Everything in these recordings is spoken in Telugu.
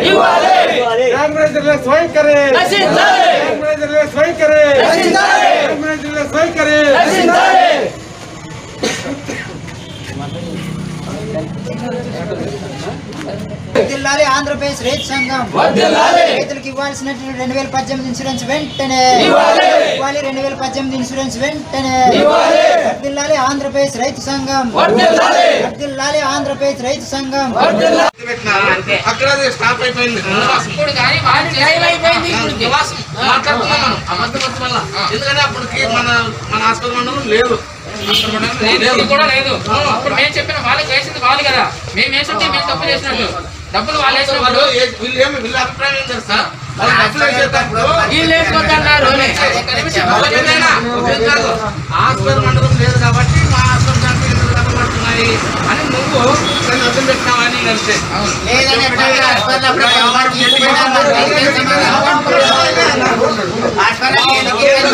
కాంగ్రెస్ స్వయం करे కాంగ్రెస్ స్వయం करे కాంగ్రెస్ స్వయం करे వర్ధిల్లాలి ఆంధ్రప్రదేశ్ రైతు సంఘం రైతులకు ఇవ్వాల్సినటువంటి రెండు వేల పద్దెనిమిది ఇన్సూరెన్స్ వెంటనే ఇవ్వాలి రెండు వేల పద్దెనిమిది ఇన్సూరెన్స్ వెంటనే వర్ధిల్లాలి ఆంధ్రప్రదేశ్ రైతు సంఘం వర్ధిల్లాలి ఆంధ్రప్రదేశ్ రైతు సంఘం అక్కడ స్టాప్ అయిపోయింది ఇప్పుడు కానీ వాళ్ళు చేయాలైపోయింది ఇప్పుడు మాట్లాడుతున్నాం మనం అబద్ధం వద్దు మళ్ళా ఎందుకంటే అప్పటికి మన మన హాస్పిటల్ మండలం లేదు లేదు, ఇది కూడా లేదు ఇప్పుడు మేము చెప్పిన వాళ్ళకి వేసింది వాళ్ళు కదా మేము వేసుంటే మేము తప్పు చేసినట్టు డబ్బులు వాళ్ళు వాళ్ళు వేసినప్పుడు ఏ- వీళ్ళు ఏమి వీళ్ళ అభిప్రాయం ఏం తెలుసా వాళ్ళు డబ్బులు వేసేటప్పుడు వీళ్ళు వేసుకోవద్దన్నారు ఒక్క నిమిషం, ఒక్క నిమిషం. ఉపయోగం కాదు. హాస్పిటల్ మండలం లేదు కాబట్టి మా హాస్పిటల్ దాంట్లో ఎందుకు డబ్బులు పడుతున్నాయి అని నువ్వు దాన్ని అర్థం పెట్టినావని నేను అంతే లేదని ఎప్పుడు హాస్పిటల్ అప్పుడు పొరపాటు తీసుకుపోయినా మరి రైతులే సమాధానం. హాస్పిటల్కి ఎందుకు వెళ్ళాలి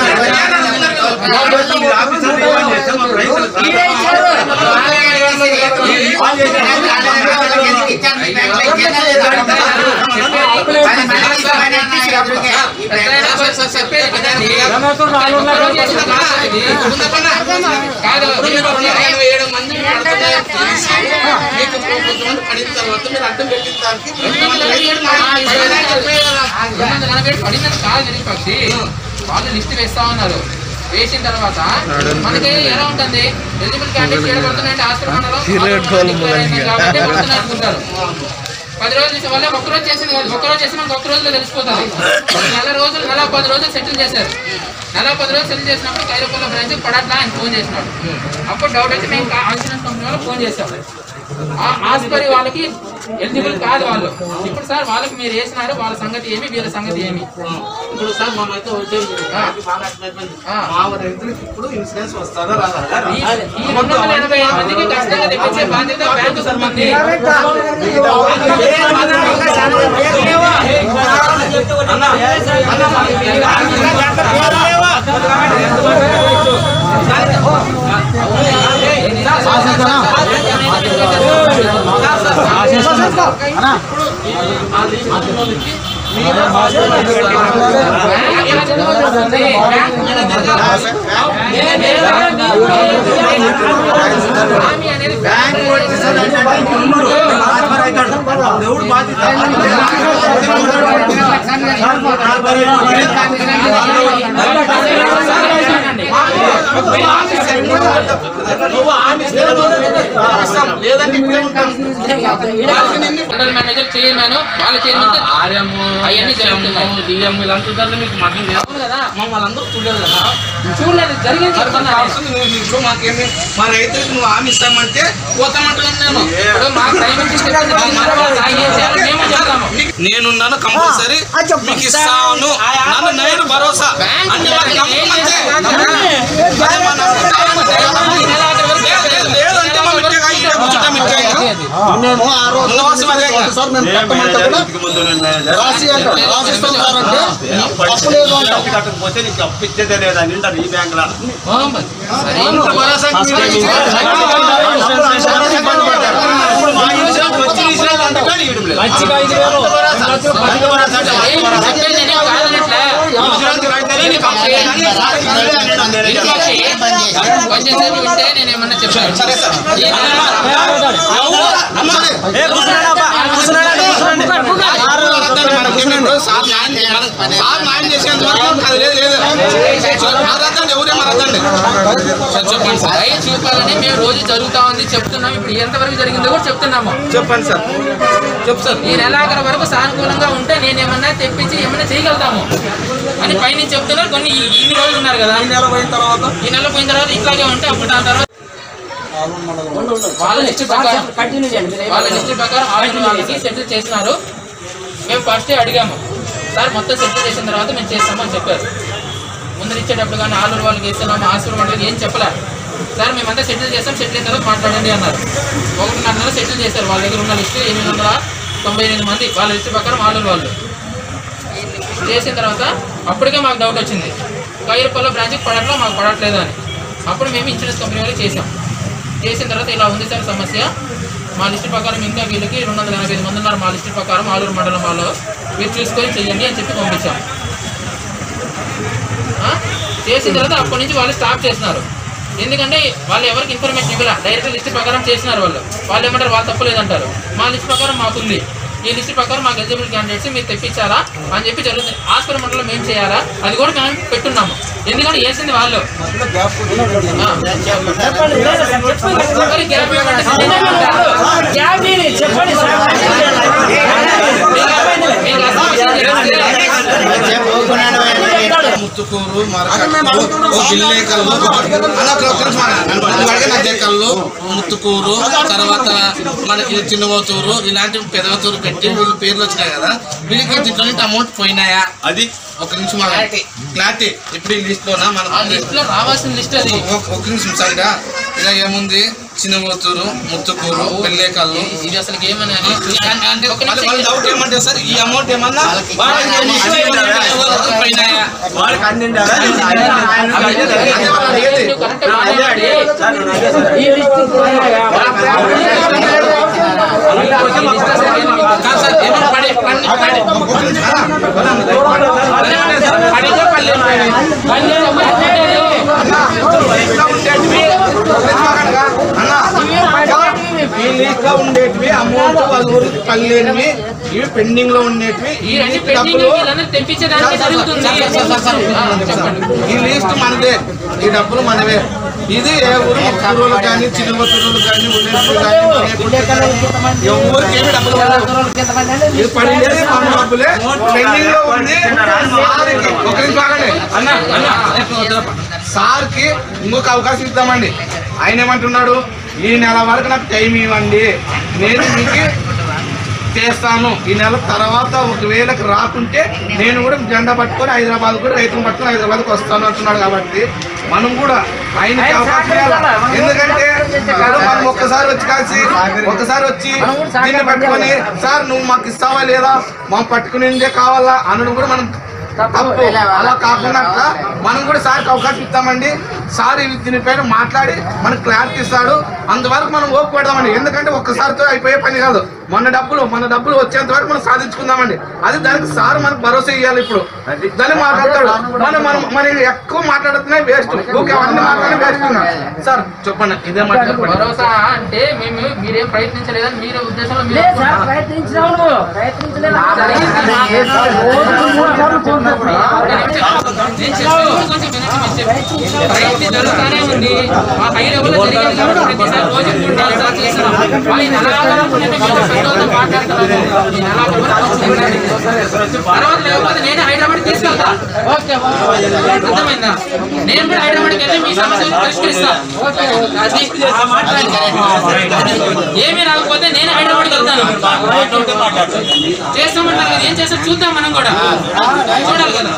మరి? మీరే ఇచ్చారు. వాళ్ళే అడిగేసి రేపు ఎందుకు ఇచ్చారు? మీ బ్యాంకులో ఇచ్చారా లేదా? పది మందికి ఇస్తామని అన్నారు అప్పటికే. ఈ పెద్దయినా బ్యాంకులో సార్ సార్ చెప్పేది కదండి. ఒక్క రోజు చేసిన కాదు ఇది. కాదు ఇరవై ఏడు మంది పడుతుంటే తెలిసి మీకు కొంతమంది పడిన తర్వాత మీరు అడ్డం పెట్టిన దానికి రెండు వందల నలభై ఏడు రెండు వందల నలభై ఏడు పడిందని కాదు విని పక్షి వాళ్ళు లిస్ట్ వేస్తా ఉన్నారు వేసిన తర్వాత మనకి ఎలా ఉంటుంది ఎలిజిబుల్ క్యాండిడేట్స్ ఏడు పడుతున్నాయంటే హాస్పిటల్ మండలం కాబట్టి పడుతున్నాయి అనుకుంటారు పది రోజులు చేసే వాళ్ళే ఒక్క రోజు చేసింది కాదు ఒక్క రోజు చేసి మనకు ఒక్క రోజులో తెలిసిపోతుంది నెల రోజులు నెల పది రోజులు సెటిల్ చేశారు నెల పది రోజులు సెటిల్ చేసినప్పుడు కైరపల్ల బ్రాంచ్ పడట్లా అని ఫోన్ చేసినాడు అప్పుడు డౌట్ వచ్చి మేము ఇన్సూరెన్స్ కంపెనీ వాళ్ళు ఫోన్ చేశాం ఆ ఆస్పరి వాళ్ళకి ఎలిజిబుల్ కాదు వాళ్ళు ఇప్పుడు సార్ వాళ్ళకి మీరు వేసినారు వాళ్ళ సంగతి ఏమి వీళ్ళ సంగతి ఏమి ఇప్పుడు సార్ మా అయితే ఉద్యోగం చేయాలి. బాగా అయిపోయింది. మా రైతులకు ఇప్పుడు ఇన్సూరెన్స్ వస్తుందా రాదా ఈ ఈ రెండు వందల ఎనభై ఐదు మందికి ఖచ్చితంగా తెప్పించే బాధ్యత బ్యాంకు సంబంధి హామీ అనేది లేదంటే ఇప్పుడే ఉంటాం. జనరల్ మేనేజర్ చైర్మన్ వాళ్ళ చైర్మన్ అవన్నీ జరుగుతున్నాయి డిఎం వీళ్ళంతా మీకు మతం లేదు అవును కదా మా వాళ్ళందరూ చూడలేదు కదా చూడలేదు జరిగింది చెప్తున్నా కావాల్సింది నువ్వు ఇప్పుడు మాకేమి మా రైతులకు నువ్వు హామీ ఇస్తామంటే పోతామంటున్నాను నేను ఇప్పుడు మాకు టైం ఇచ్చి చెప్పింది వాళ్ళు మన వాళ్ళు సాయం చేయాలి, మేము చెప్తాము నేనున్నాను కంపల్సరీ మీకు ఇస్తాను నన్ను నేను భరోసా అంటే మరి నమ్మకం అంతే. అదే మా నమ్మకం. లేదు, లేదు, లేదంటే మా మిట్టగా ఇక్కడే కూర్చుంటాం మిట్టగా. మేము ఆ రోజు ఉండవలసిన అదే కదా. సార్ మేము పెట్టమంటే కూడా రాసి అంటాం రాసిస్తాం సార్ అంటే అప్పు లేదు అంటాం కట్టకపోతే నీకు అప్పు ఇచ్చేదే లేదా నింటారు ఈ బ్యాంక్ లో అంత భరోసా మీరే ఇచ్చారు. ఇబ్బంది పడ్డారు ఇప్పుడు మా ఇన్సూరెన్స్ వచ్చి ఇన్సూరెన్స్ అంటే కానీ ఇవ్వడం లేదు. అంత భరోసా. అంత భరోసా అంటే అంత భరోసా. చెప్పేది నేను కాదనట్లే ఇన్సూరెన్స్ రైతులే నీకు అప్పు ఇవ్వాలి. ఇవ్వాలి అనడం నేనే ఇది చెప్తాను. పక్షి కొంచెం సేపు వింటే నేను ఏమన్నా చెప్తాను సరే సార్ ఈ సార్ న్యాయం చేయాలి. సార్ న్యాయం చేసేంత వరకు అది లేదు లేదు మారద్దండి ఎవరే మారద్దండి సార్ చెప్పండి సార్ దయ చూపాలని మేము రోజు జరుగుతా ఉంది చెప్తున్నాం ఇప్పుడు ఎంతవరకు జరిగిందో కూడా చెప్తున్నాము చెప్పండి సార్ చెప్పు సార్ ఈ నెలాఖరు వరకు సానుకూలంగా ఉంటే నేను ఏమన్నా తెప్పించి ఏమన్నా చేయగలుగుతాము అని పైన చెప్తున్నారు కొన్ని ఈ- ఇన్ని రోజులు ఉన్నారు కదా ఈ నెల పోయిన తర్వాత ఈ నెల పోయిన తర్వాత ఇట్లాగే ఉంటే అప్పుడు దాని తర్వాత వాళ్ళ లిస్ట్ ప్రకారం వాళ్ళ లిస్ట్ ప్రకారం ఆరు వాళ్ళకి సెటిల్ చేసినారు మేము ఫస్ట్ అడిగాము సార్ మొత్తం సెటిల్ చేసిన తర్వాత మేము చేస్తామని చెప్పారు ముందు ఇచ్చేటప్పుడు కానీ ఆలూరు వాళ్ళకి ఇస్తున్నాము ఆసూరు వాళ్ళకి ఏం చెప్పలే సార్ మేమంతా సెటిల్ చేస్తాం సెటిల్ అయిన తర్వాత మాట్లాడండి అన్నారు ఒకటిన్నర నెల సెటిల్ చేశారు వాళ్ళ దగ్గర ఉన్న లిస్ట్ ఎనిమిది వందల తొంభై ఎనిమిది మంది వాళ్ళ లిస్ట్ ప్రకారం ఆలూరు వాళ్ళు చేసిన తర్వాత అప్పటికే మాకు డౌట్ వచ్చింది కైరపల్లి బ్రాంచ్కి పడట్లో మాకు పడట్లేదు అని అప్పుడు మేము ఇన్సూరెన్స్ కంపెనీ వాళ్ళకి చేసాం చేసిన తర్వాత ఇలా ఉంది సార్ సమస్య మా లిస్ట్ ప్రకారం ఇంకా వీళ్ళకి రెండు వందల ఎనభై ఐదు మంది ఉన్నారు మా లిస్ట్ ప్రకారం ఆలూరు మండలం వాళ్ళు మీరు చూసుకొని చెయ్యండి అని చెప్పి పంపించాం ఆ? చేసిన తర్వాత అప్పటి నుంచి వాళ్ళు స్టాప్ చేసినారు ఎందుకంటే వాళ్ళు ఎవరికి ఇన్ఫర్మేషన్ ఇవ్వాల డైరెక్ట్ లిస్ట్ ప్రకారం చేసినారు వాళ్ళు వాళ్ళు ఏమంటారు వాళ్ళు తప్పు లేదంటారు మా లిస్ట్ ప్రకారం మాకుంది ఈ లిస్ట్ ప్రకారం మాకు ఎలిజిబుల్ క్యాండిడేట్స్ మీరు తెప్పించారా అని చెప్పి జరుగుతుంది హాస్పిటల్ మండలం ఏం చేయాలా అది కూడా మేము పెట్టున్నాము ఎందుకంటే వేసింది వాళ్ళు ఆ. మరి గ్యాప్ ఇవ్వమంటే మీకు అసలు విషయం తెలిస్తే ముత్తుకూరు మరకట్టు ఓ బిల్లేకల్లు అన్న ఒక నిమిషం ఆగండి. నువ్వు అడిగిన జేకల్లు ముత్తుకూరు తర్వాత మనకి చిన్నవతూరు ఇలాంటి పెదవతూరు పెట్టి వీళ్ళ పేర్లు వచ్చినాయి కదా వీళ్ళకి దీంట్లో నుంచి అమౌంట్ పోయినాయా అది ఒక నిమిషం ఆగండి. క్లారిటీ ఇప్పుడు ఈ లిస్ట్ లోనా ఆ మనం లిస్ట్ లో రావాల్సిన లిస్ట్ అది ఒక ఒక నిమిషం సరిగా ఇలా ఏముంది చిన్నవతూరు ముత్తుకూరు పెళ్ళేకల్లు ఇది అసలు ఏమని అని అంటే ఒక వాళ్ళ నిమిషం డౌట్ ఏమంటే సార్ ఈ అమౌంట్ ఏమన్నా వాళ్ళకి ఎవరికి పోయినాయా వాళ్ళకి అందిండారా అదే వాళ్ళు అడిగేది. నువ్వు కరెక్ట్ మాట్లాడండి. కాదు సార్ ఏమన్నా పడే పడి పడి ఒక నిమిషం. అడిగే పల్లె. పల్లె గా ఉండేటివి అమౌంట్ వాళ్ళ ఊరికి పల్లెనివి ఇవి పెండింగ్ లో ఉండేటివి ఈ రెండు పెండింగ్ వీళ్ళందరూ తెప్పించడానికి జరుగుతుంది ఆ, చెప్పండి ఈ లిస్ట్ మనదే ఈ డబ్బులు మనవే ఇది ఏ ఊరు ముక్కూరులు కానీ చిరువతూరులు కానీ ఉల్లేసులు కానీ ఎవరికి ఏమి డబ్బులు పడవు. ఇది పడింది మన డబ్బులే పెండింగ్ లో ఉంది సార్కి ఒక నిమిషం ఆగండి. అన్న అన్న సార్కి ఇంకొక అవకాశం ఇద్దామండి ఆయన ఏమంటున్నాడు ఈ నెల వరకు నాకు టైం ఇవ్వండి నేను మీకు చేస్తాను ఈ నెల తర్వాత ఒకవేళ రాకుంటే నేను కూడా జెండా పట్టుకొని హైదరాబాద్ కూడా రైతులు పట్టుకొని హైదరాబాద్కి వస్తాను అంటున్నాడు కాబట్టి మనం కూడా ఆయనకి అవకాశం ఇవ్వాలి. ఎందుకంటే ఇప్పుడు మనం ఒక్కసారి వచ్చి కాసి ఒక్కసారి వచ్చి దీన్ని పట్టుకొని సార్ నువ్వు మాకు ఇస్తావా లేదా మాకు పట్టుకునిందే కావాలా అనడం కూడా మనం తప్పు అలా కాకుండా మనం కూడా సార్కి అవకాశం ఇస్తామండి సార్ ఇది దీనిపైన మాట్లాడి మనకు క్లారిటీ ఇస్తాడు అంతవరకు మనం ఓపు పెడదామండి ఎందుకంటే ఒక్కసారితో అయిపోయే పని కాదు మన డబ్బులు మన డబ్బులు వచ్చేంత వరకు మనం సాధించుకుందామండి అది దానికి సార్ మనకు భరోసా ఇవ్వాలి ఇప్పుడు దాన్ని మాట్లాడతాడు మనం మనం మనం ఎక్కువ మాట్లాడుతున్నాయి వేస్ట్ ఓకే అవన్నీ మాట్లాడి వేస్ట్ సార్ చెప్పండి ఇదే మాట చెప్పండి భరోసా అంటే మేము మీరేం ప్రయత్నించలేదని మీరే ఉద్దేశంలో మీరు నేను చెప్పేది కొంచెం వినండి మీరు చెప్పేది. ప్రయత్నం జరుగుతానే ఉంది మా హై లెవెల్లో జరిగేది కాబట్టి ప్రతిసారి రోజు మూడు నాలుగు సార్లు చేస్తున్నాం వాళ్ళు ఈ నెలాఖరు అనుకుంటే మీతో పెద్దోళ్ళతో మాట్లాడుతున్నాము ఈ నెలాఖరు వరకు చూడండి. తర్వాత లేకపోతే నేను హైదరాబాద్ తీసుకెళ్తా ఓకే అర్థమైందా నేను కూడా హైదరాబాద్కి వెళ్ళి మీ సమస్యలు పరిష్కరిస్తా అది ఏమీ రాకపోతే నేను హైదరాబాద్కి వెళ్తాను చేస్తామంటారు కదా ఏం చేస్తాం చూద్దాం మనం కూడా చూడాలి కదా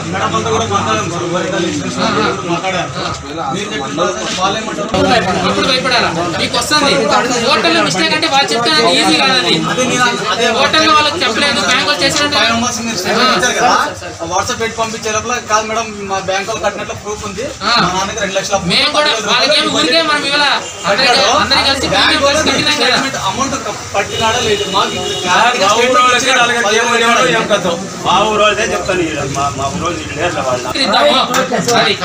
ఇప్పుడు భయపడాలా మీకు వస్తుంది హోటల్లో మిస్టేక్ అంటే వాళ్ళు చెప్తే అది ఈజీ కాదు అది హోటల్లో వాళ్ళకి చెప్పలేదు బ్యాంక్ వాళ్ళు చేసినట్టు వాట్సాప్ పెట్టి పంపించే లోపల కాదు మేడం మా బ్యాంక్ వాళ్ళు కట్టినట్లు ప్రూఫ్ ఉంది ఆ. మా నాన్నకి రెండు లక్షల మేము కూడా వాళ్ళకి ఏమి ఊరికే మనం ఇవాళ అందరికీ అందరికీ కలిసి బ్యాంక్ కలిసి కట్టినాం కదా అమౌంట్ పట్టినాడా లేదు మాకు మా ఊరు వాళ్ళకి నలుగురు ఏమో ఏమో ఏం కథో. మా ఊరు వాళ్ళదే చెప్తాను ఈడ. మా మా ఊరు వాళ్ళు ఈడ లేరులే వాళ్ళ ఇద్దాము అది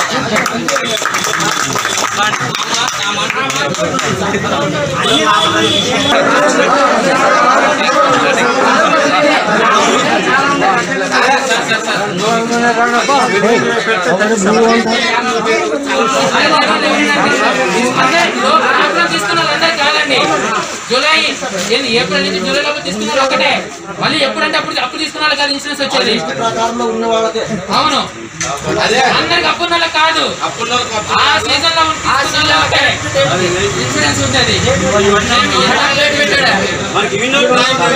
అంటే ఆఫ్టర్ తీసుకున్న వాళ్ళందరూ కాదండి జూలై ఏంది ఏప్రిల్ నుంచి జూలై లోపు తీసుకున్న వాళ్ళు ఒకటే మళ్ళీ ఎప్పుడంటే అప్పుడు అప్పుడు తీసుకున్న వాళ్ళు కాదు ఇన్సూరెన్స్ వచ్చేది ప్రకారంలో ఉన్న వాళ్ళకే అవును అదే అందరికి అప్పుడు వాళ్ళకి కాదు అప్పుడు ఆ సీజన్ లో తీసుకున్న వాళ్ళకే ఇన్సూరెన్స్ ఉంటుంది పెట్టాడు మనకి విన్నోడు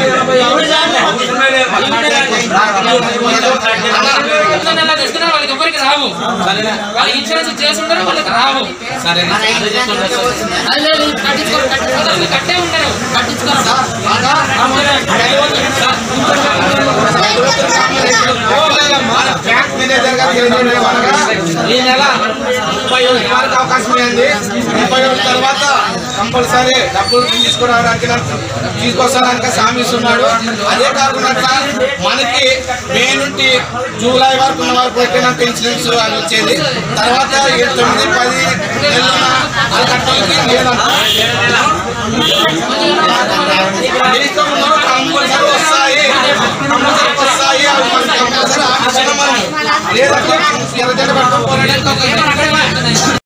ముందు నెల తీసుకున్న వాళ్ళకి ఎవరికి రావు వాళ్ళకి ఇన్సూరెన్స్ చేసి ఉండరు వాళ్ళకి రావు సరే అది లేదు, కట్టించుకోరు కట్టించుకోరు అసలు కట్టే ఉండరు కట్టించుకోరు బ్యాంక్ మేనేజర్ గారు తెలియజేయడం వల్ల ఈ నెల ముప్పై ఒకటి వరకు అవకాశం అయిపోయింది ముప్పై ఒకటి తర్వాత కంపల్సరీ డబ్బులు తీసుకురావడానికి నాకు తీసుకొస్తానికి హామీ ఇస్తున్నాడు అదే కాకుండా సార్ మనకి మే నుండి జూలై వరకు ఉన్న వరకు అయితే నాకు ఇన్సూరెన్స్ అది వచ్చేది తర్వాత ఈ తొమ్మిది పది నెలల అది కట్టడానికి లేదంట మిగతా ఉన్నవి కంపల్సరీ వస్తాయి కంపల్సరీ వస్తాయి అవి మనకి కంపల్సరీ ఆఫీసులో మనం లేదంటే మనం ఎర్రజెండ పట్టుకొని పోరాడే